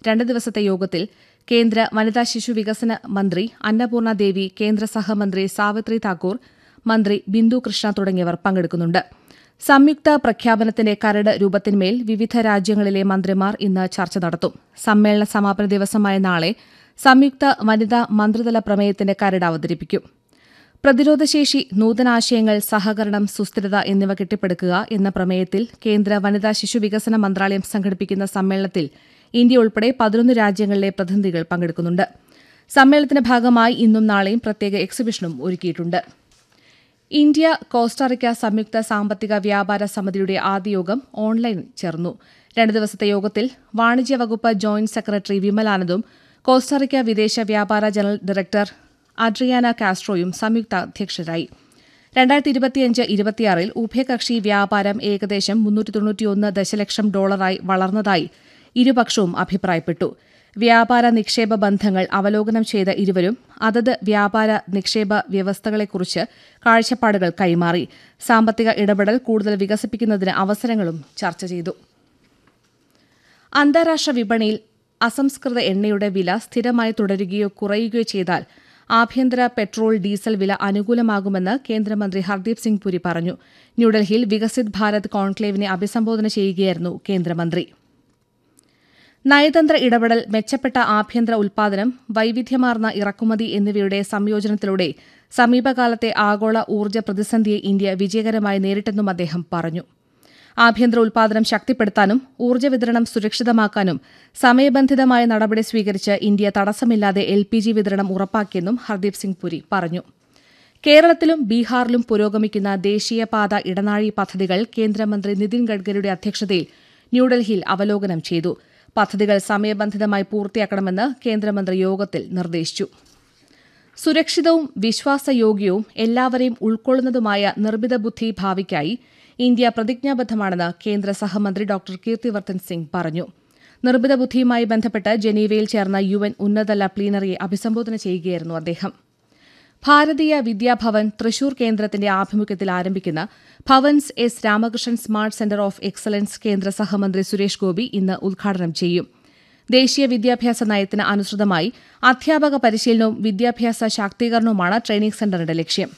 രണ്ട് ദിവസത്തെ യോഗത്തിൽ കേന്ദ്ര വനിതാ ശിശു വികസന മന്ത്രി അന്നപൂർണ ദേവി കേന്ദ്ര സഹമന്ത്രി സാവിത്രി താക്കൂർ മന്ത്രി ബിന്ദു കൃഷ്ണ തുടങ്ങിയവർ പങ്കെടുക്കുന്നുണ്ട് സംയുക്ത പ്രഖ്യാപനത്തിന്റെ കരട് രൂപത്തിന്മേൽ വിവിധ രാജ്യങ്ങളിലെ മന്ത്രിമാർ ഇന്ന് ചർച്ച നടത്തും സമ്മേളന സമാപന ദിവസമായ നാളെ സംയുക്ത വനിതാ മന്ത്രിതല പ്രമേയത്തിന്റെ കരട് അവതരിപ്പിക്കും പ്രതിരോധശേഷി നൂതനാശയങ്ങൾ സഹകരണം സുസ്ഥിരത എന്നിവ കെട്ടിപ്പടുക്കുക എന്ന പ്രമേയത്തിൽ കേന്ദ്ര വനിതാ ശിശു വികസന മന്ത്രാലയം സംഘടിപ്പിക്കുന്ന സമ്മേളനത്തിൽ ഇന്ത്യ ഉൾപ്പെടെ പതിനൊന്ന് രാജ്യങ്ങളിലെ പ്രതിനിധികൾ പങ്കെടുക്കുന്നുണ്ട് സമ്മേളനത്തിന്റെ ഭാഗമായി ഇന്നും നാളെയും പ്രത്യേക എക്സിബിഷനും ഒരുക്കിയിട്ടുണ്ട് ഇന്ത്യ കോസ്റ്റാറിക്ക സംയുക്ത സാമ്പത്തിക വ്യാപാര സമിതിയുടെ ആദ്യ യോഗം ഓൺലൈനിൽ ചേർന്നു രണ്ട് ദിവസത്തെ യോഗത്തിൽ വാണിജ്യ വകുപ്പ് ജോയിന്റ് സെക്രട്ടറി വിമലാനന്ദും കോസ്റ്റാറിക്ക വിദേശ വ്യാപാര ജനറൽ ഡയറക്ടർ അഡ്രിയാന കാസ്ട്രോയും സംയുക്ത അധ്യക്ഷരായി രണ്ടായിരത്തി ഇരുപത്തിയഞ്ച് ഇരുപത്തിയാറിൽ ഉഭയകക്ഷി വ്യാപാരം ഏകദേശം മുന്നൂറ്റി തൊണ്ണൂറ്റിയൊന്ന് ദശലക്ഷം ഡോളറായി വളർന്നതായി ഇരുപക്ഷവും അഭിപ്രായപ്പെട്ടു വ്യാപാര നിക്ഷേപ ബന്ധങ്ങൾ അവലോകനം ചെയ്ത ഇരുവരും അതത് വ്യാപാര നിക്ഷേപ വ്യവസ്ഥകളെക്കുറിച്ച് കാഴ്ചപ്പാടുകൾ കൈമാറി സാമ്പത്തിക ഇടപെടൽ കൂടുതൽ വികസിപ്പിക്കുന്നതിന് അവസരങ്ങളും ചർച്ച ചെയ്തു അന്താരാഷ്ട്ര വിപണിയിൽ അസംസ്കൃത എണ്ണയുടെ വില സ്ഥിരമായി തുടരുകയോ കുറയുകയോ ചെയ്താൽ ആഭ്യന്തര പെട്രോൾ ഡീസൽ വില അനുകൂലമാകുമെന്ന് കേന്ദ്രമന്ത്രി ഹർദീപ് സിംഗ് പുരി പറഞ്ഞു ന്യൂഡൽഹിയിൽ വികസിത് ഭാരത് കോൺക്ലേവിനെ അഭിസംബോധന ചെയ്യുകയായിരുന്നു കേന്ദ്രമന്ത്രി നയതന്ത്ര ഇടപെടൽ മെച്ചപ്പെട്ട ആഭ്യന്തര ഉൽപാദനം വൈവിധ്യമാർന്ന ഇറക്കുമതി എന്നിവയുടെ സംയോജനത്തിലൂടെ സമീപകാലത്തെ ആഗോള ഊർജ്ജ പ്രതിസന്ധിയെ ഇന്ത്യ വിജയകരമായി നേരിട്ടെന്നും അദ്ദേഹം പറഞ്ഞു ആഭ്യന്തര ഉൽപാദനം ശക്തിപ്പെടുത്താനും ഊർജ്ജ വിതരണം സുരക്ഷിതമാക്കാനും സമയബന്ധിതമായ നടപടി സ്വീകരിച്ച് ഇന്ത്യ തടസ്സമില്ലാതെ എൽ പി ജി വിതരണം ഉറപ്പാക്കിയെന്നും ഹർദീപ് സിംഗ് പുരി പറഞ്ഞു കേരളത്തിലും ബീഹാറിലും പുരോഗമിക്കുന്ന ദേശീയപാത ഇടനാഴി പദ്ധതികൾ കേന്ദ്രമന്ത്രി നിതിൻ ഗഡ്കരിയുടെ അധ്യക്ഷതയിൽ ന്യൂഡൽഹിയിൽ അവലോകനം ചെയ്തു പദ്ധതികൾ സമയബന്ധിതമായി പൂർത്തിയാക്കണമെന്ന് കേന്ദ്രമന്ത്രി യോഗത്തിൽ നിർദ്ദേശിച്ചു സുരക്ഷിതവും വിശ്വാസയോഗ്യവും എല്ലാവരെയും ഉൾക്കൊള്ളുന്നതുമായ നിർമ്മിത ബുദ്ധി ഭാവിക്കായി ഇന്ത്യ പ്രതിജ്ഞാബദ്ധമാണെന്ന് കേന്ദ്ര സഹമന്ത്രി ഡോക്ടർ കീർത്തിവർദ്ധൻ സിംഗ് പറഞ്ഞു നിർമ്മിത ബുദ്ധിയുമായി ബന്ധപ്പെട്ട് ജനീവയിൽ ചേർന്ന യു എൻ ഉന്നതതല പ്ലീനറിയെ അഭിസംബോധന ചെയ്യുകയായിരുന്നു അദ്ദേഹം ഭാരതീയ വിദ്യാഭവൻ തൃശൂർ കേന്ദ്രത്തിന്റെ ആഭിമുഖ്യത്തിൽ ആരംഭിക്കുന്ന Bhavan's S Ramakrishnan smart centre of excellence കേന്ദ്ര സഹമന്ത്രി സുരേഷ് ഗോപി ഇന്ന് ഉദ്ഘാടനം ചെയ്യും ദേശീയ വിദ്യാഭ്യാസ നയത്തിന് അനുസൃതമായി അധ്യാപക പരിശീലനവും വിദ്യാഭ്യാസ ശാക്തീകരണവുമാണ് ട്രെയിനിംഗ് സെന്ററിന്റെ ലക്ഷ്യം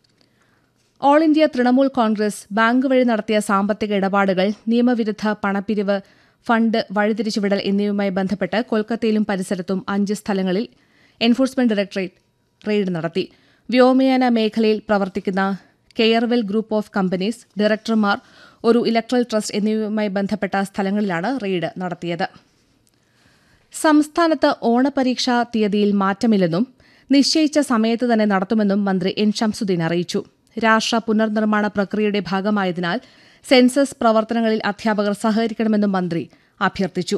All India Trinamool Congress bank വഴി നടത്തിയ സാമ്പത്തിക ഇടപാടുകൾ നിയമവിരുദ്ധ പണപ്പിരിവ് ഫണ്ട് വഴിതിരിച്ചുവിടൽ എന്നിവയുമായി ബന്ധപ്പെട്ട് കൊൽക്കത്തയിലും പരിസരത്തും അഞ്ച് സ്ഥലങ്ങളിൽ എൻഫോഴ്സ്മെന്റ് ഡയറക്ടറേറ്റ് റെയ്ഡ് നടത്തി വ്യോമയാന മേഖലയിൽ പ്രവർത്തിക്കുന്ന കെയർവെൽ ഗ്രൂപ്പ് ഓഫ് കമ്പനീസ് ഡയറക്ടർമാർ ഒരു ഇലക്ട്രൽ ട്രസ്റ്റ് എന്നിവയുമായി ബന്ധപ്പെട്ട സ്ഥലങ്ങളിലാണ് റെയ്ഡ് നടത്തിയത് സംസ്ഥാനത്ത് ഓണപരീക്ഷാ തീയതിയിൽ മാറ്റമില്ലെന്നും നിശ്ചയിച്ച സമയത്ത് തന്നെ നടത്തുമെന്നും മന്ത്രി എൻ ഷംസുദ്ദീൻ അറിയിച്ചു രാഷ്ട്ര പുനർനിർമ്മാണ പ്രക്രിയയുടെ ഭാഗമായതിനാൽ സെൻസസ് പ്രവർത്തനങ്ങളിൽ അധ്യാപകർ സഹകരിക്കണമെന്നും മന്ത്രി അഭ്യർത്ഥിച്ചു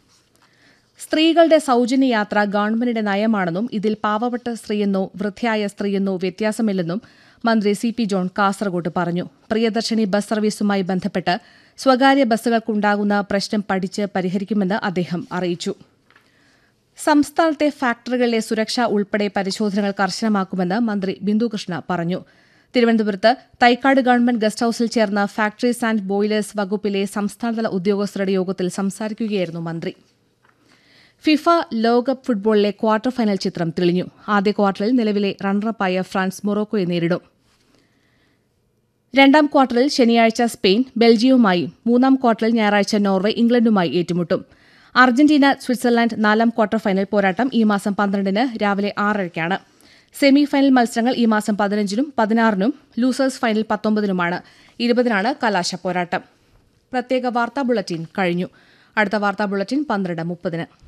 സ്ത്രീകളുടെ സൌജന്യ യാത്ര ഗവൺമെന്റിന്റെ നയമാണെന്നും ഇതിൽ പാവപ്പെട്ട സ്ത്രീയെന്നോ വൃദ്ധയായ സ്ത്രീയെന്നോ വ്യത്യാസമില്ലെന്നും മന്ത്രി സി പി ജോൺ കാസർഗോഡ് പറഞ്ഞു പ്രിയദർശിനി ബസ് സർവീസുമായി ബന്ധപ്പെട്ട് സ്വകാര്യ ബസ്സുകൾക്കുണ്ടാകുന്ന പ്രശ്നം പഠിച്ച് പരിഹരിക്കുമെന്ന് അദ്ദേഹം അറിയിച്ചു സംസ്ഥാനത്തെ ഫാക്ടറികളിലെ സുരക്ഷ ഉൾപ്പെടെ പരിശോധനകൾ കർശനമാക്കുമെന്ന് മന്ത്രി ബിന്ദുകൃഷ്ണ പറഞ്ഞു തിരുവനന്തപുരത്ത് തൈക്കാട് ഗവൺമെന്റ് ഗസ്റ്റ് ഹൌസിൽ ചേർന്ന ഫാക്ടറീസ് ആൻഡ് ബോയിലേഴ്സ് വകുപ്പിലെ സംസ്ഥാനതല ഉദ്യോഗസ്ഥരുടെ യോഗത്തിൽ സംസാരിക്കുകയായിരുന്നു മന്ത്രി ഫിഫ ലോകകപ്പ് ഫുട്ബോളിലെ ക്വാർട്ടർ ഫൈനൽ ചിത്രം തെളിഞ്ഞു ആദ്യ ക്വാർട്ടറിൽ നിലവിലെ റണ്ണറപ്പായ ഫ്രാൻസ് മൊറോക്കോയെ നേരിടും രണ്ടാം ക്വാർട്ടറിൽ ശനിയാഴ്ച സ്പെയിൻ ബെൽജിയവുമായി മൂന്നാം ക്വാർട്ടറിൽ ഞായറാഴ്ച നോർവേ ഇംഗ്ലണ്ടുമായി ഏറ്റുമുട്ടും അർജന്റീന സ്വിറ്റ്സർലാൻഡ് നാലാം ക്വാർട്ടർ ഫൈനൽ പോരാട്ടം ഈ മാസം പന്ത്രണ്ടിന് രാവിലെ ആറരയ്ക്കാണ് സെമി ഫൈനൽ മത്സരങ്ങൾ ഈ മാസം പതിനഞ്ചിനും പതിനാറിനും ലൂസേഴ്സ് ഫൈനൽ പത്തൊമ്പതിനുമാണ് ഇരുപതിനാണ് കലാശ പോരാട്ടം പ്രത്യേക വാർത്താ ബുള്ളറ്റിൻ കഴിഞ്ഞു അടുത്ത വാർത്താ ബുള്ളറ്റിൻ പന്ത്രണ്ട് മുപ്പതിന്